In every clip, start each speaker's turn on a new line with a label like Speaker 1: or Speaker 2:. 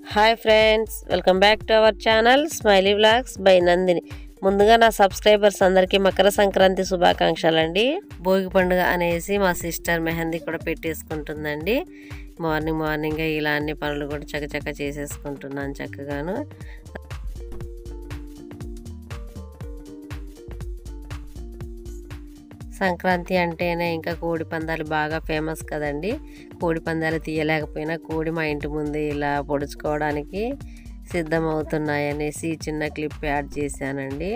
Speaker 1: hi friends welcome back to our channel smiley vlogs by Nandini ముందుగా నా subscribers అందరికీ మకర సంక్రాంతి శుభాకాంక్షలు అండి భోగి పండుగ అనేసి మా సిస్టర్ మెహందీ కూడా పెట్టేసుకుంటుందండి మార్నింగ్ మార్నింగ్ ఇలా అన్ని పనులు కూడా చకచక చేసేసుకుంటున్నాను చక్కగాను సంక్రాంతి అంటేనే ఇంకా కోడి పందాలు బాగా ఫేమస్ కదండి కోడి పందాలు తీయలేకపోయినా కోడి మా ఇంటి ముందు ఇలా పొడుచుకోవడానికి సిద్ధమవుతున్నాయనేసి చిన్న క్లిప్ యాడ్ చేశానండి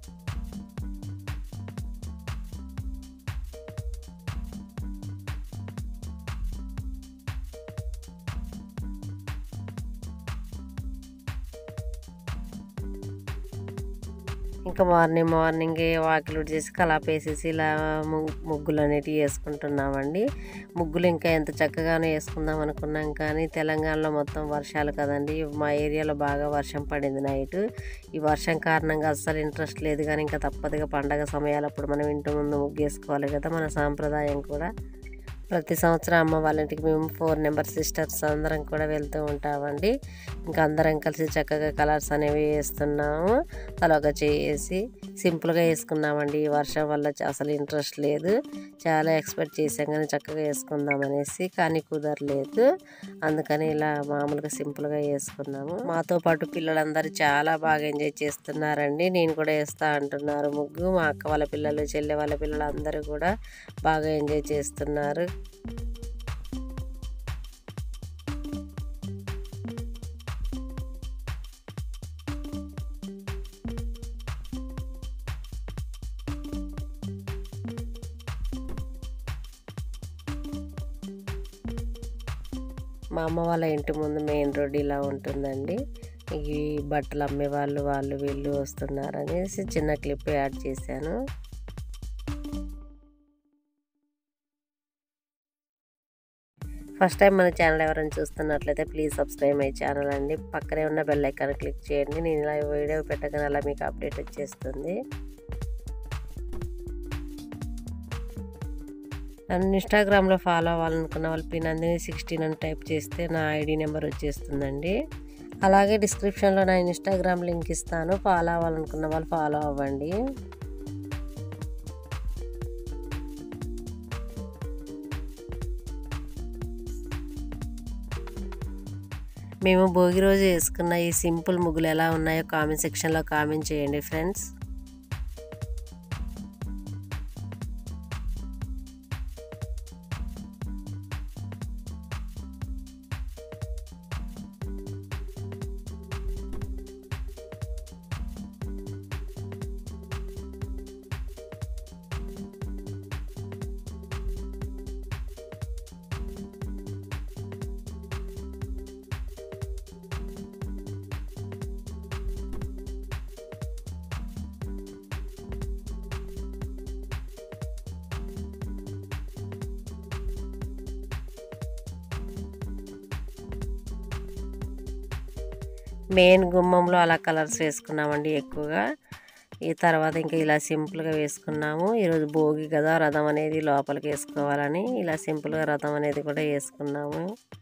Speaker 1: ఇంకా మార్నింగ్ మార్నింగ్ వాకిలు చేసి కలాపేసేసి ఇలా ముగ్గులు అనేటివి వేసుకుంటున్నామండి ముగ్గులు ఇంకా ఎంత చక్కగానో వేసుకుందాం అనుకున్నాం కానీ తెలంగాణలో మొత్తం వర్షాలు కదండి మా ఏరియాలో బాగా వర్షం పడింది నైట్ ఈ వర్షం కారణంగా అస్సలు ఇంట్రెస్ట్ లేదు కానీ ఇంకా తప్పదుగా పండగ సమయాలప్పుడు మనం ఇంటి ముందు ముగ్గు వేసుకోవాలి కదా మన సాంప్రదాయం కూడా ప్రతి సంవత్సరం అమ్మ వాళ్ళ ఇంటికి మేము ఫోర్ నెంబర్ సిస్టర్స్ అందరం కూడా వెళ్తూ ఉంటామండి ఇంకా అందరం కలిసి చక్కగా కలర్స్ అనేవి వేస్తున్నాము తలొక చేసి సింపుల్గా వేసుకున్నామండి ఈ వర్షం వల్ల అసలు ఇంట్రెస్ట్ లేదు చాలా ఎక్స్పెక్ట్ చేసాం కానీ చక్కగా వేసుకుందాం అనేసి కానీ కుదరలేదు అందుకని ఇలా మామూలుగా సింపుల్గా వేసుకున్నాము మాతో పాటు పిల్లలందరూ చాలా బాగా ఎంజాయ్ చేస్తున్నారండి నేను కూడా వేస్తా అంటున్నారు ముగ్గు మా అక్క వాళ్ళ పిల్లలు చెల్లె వాళ్ళ పిల్లలు అందరూ కూడా బాగా ఎంజాయ్ చేస్తున్నారు మా అమ్మ వాళ్ళ ఇంటి ముందు మెయిన్ రోడ్ ఇలా ఉంటుందండి ఈ బట్టలు అమ్మే వాళ్ళు వాళ్ళు వీళ్ళు వస్తున్నారు అనేసి చిన్న క్లిప్ యాడ్ చేశాను ఫస్ట్ టైం మన ఛానల్ ఎవరైనా చూస్తున్నట్లయితే ప్లీజ్ సబ్స్క్రైబ్ మై ఛానల్ అండి పక్కనే ఉన్న బెల్ ఐకాన్ క్లిక్ చేయండి నేను ఇలా వీడియో పెట్టగానే అలా మీకు అప్డేట్ వచ్చేస్తుంది నన్ను ఇన్స్టాగ్రామ్లో ఫాలో అవ్వాలనుకున్న వాళ్ళు పినందిని సిక్స్టీన్ అని టైప్ చేస్తే నా ఐడి నెంబర్ వచ్చేస్తుందండి అలాగే డిస్క్రిప్షన్లో నా ఇన్స్టాగ్రామ్ లింక్ ఇస్తాను ఫాలో అవ్వాలనుకున్న వాళ్ళు ఫాలో అవ్వండి మేము భోగి రోజు వేసుకున్న ఈ సింపుల్ ముగ్గులు ఎలా ఉన్నాయో కామెంట్ సెక్షన్లో కామెంట్ చేయండి ఫ్రెండ్స్ మెయిన్ గుమ్మంలో అలా కలర్స్ వేసుకున్నామండి ఎక్కువగా ఈ తర్వాత ఇంకా ఇలా సింపుల్గా వేసుకున్నాము ఈరోజు భోగి కదా రథం అనేది లోపలికి వేసుకోవాలని ఇలా సింపుల్గా రథం అనేది కూడా వేసుకున్నాము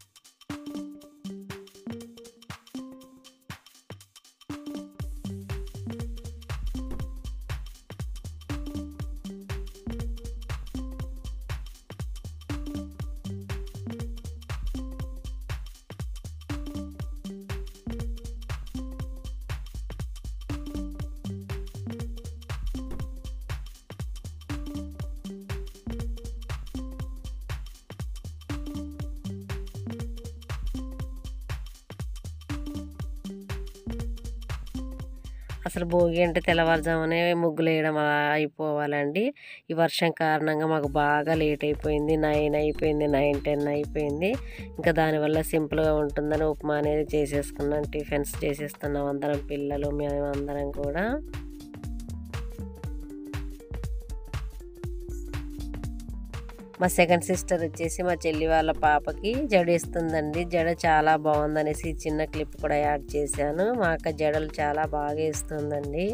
Speaker 1: అసలు భోగి అంటే తెల్లవారుజామునే ముగ్గులు వేయడం అలా అయిపోవాలండి ఈ వర్షం కారణంగా మాకు బాగా లేట్ అయిపోయింది నైన్ అయిపోయింది నైన్ టెన్ అయిపోయింది ఇంకా దానివల్ల సింపుల్గా ఉంటుందని ఉప్మా అనేది చేసేసుకున్నాం టిఫిన్స్ చేసేస్తున్నాం అందరం పిల్లలు మేము అందరం కూడా మా సెకండ్ సిస్టర్ వచ్చేసి మా చెల్లి వాళ్ళ పాపకి జడేస్తుందండి జడ చాలా బాగుందనేసి చిన్న క్లిప్ కూడా యాడ్ చేశాను మా అక్క జడలు చాలా బాగా వేస్తుందండి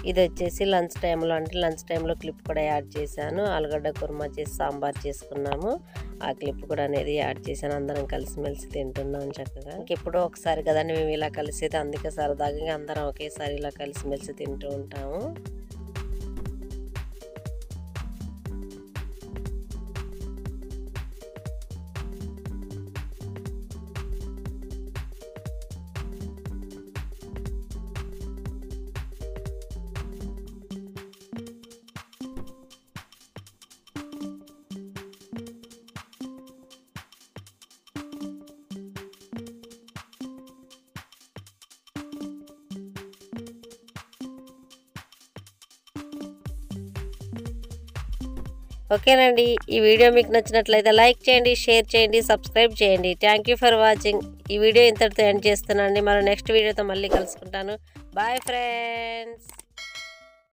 Speaker 1: ఇది వచ్చేసి లంచ్ టైంలో అంటే లంచ్ టైంలో క్లిప్ కూడా యాడ్ చేశాను ఆలుగడ్డ కుర్మా చేసి సాంబార్ చేసుకున్నాము ఆ క్లిప్ కూడా అనేది యాడ్ చేశాను అందరం కలిసిమెలిసి తింటున్నాం చక్కగా ఇంకెప్పుడో ఒకసారి కదండి మేము ఇలా కలిసేది అందుకే సరదాగా అందరం ఒకేసారి ఇలా కలిసిమెలిసి తింటూ ఉంటాము ఓకేనండి ఈ వీడియో మీకు నచ్చినట్లయితే లైక్ చేయండి షేర్ చేయండి సబ్స్క్రైబ్ చేయండి థ్యాంక్ యూ ఫర్ వాచింగ్ ఈ వీడియో ఇంతటితో ఎండ్ చేస్తున్నానండి మనం నెక్స్ట్ వీడియోతో మళ్ళీ కలుసుకుంటాను బాయ్ ఫ్రెండ్స్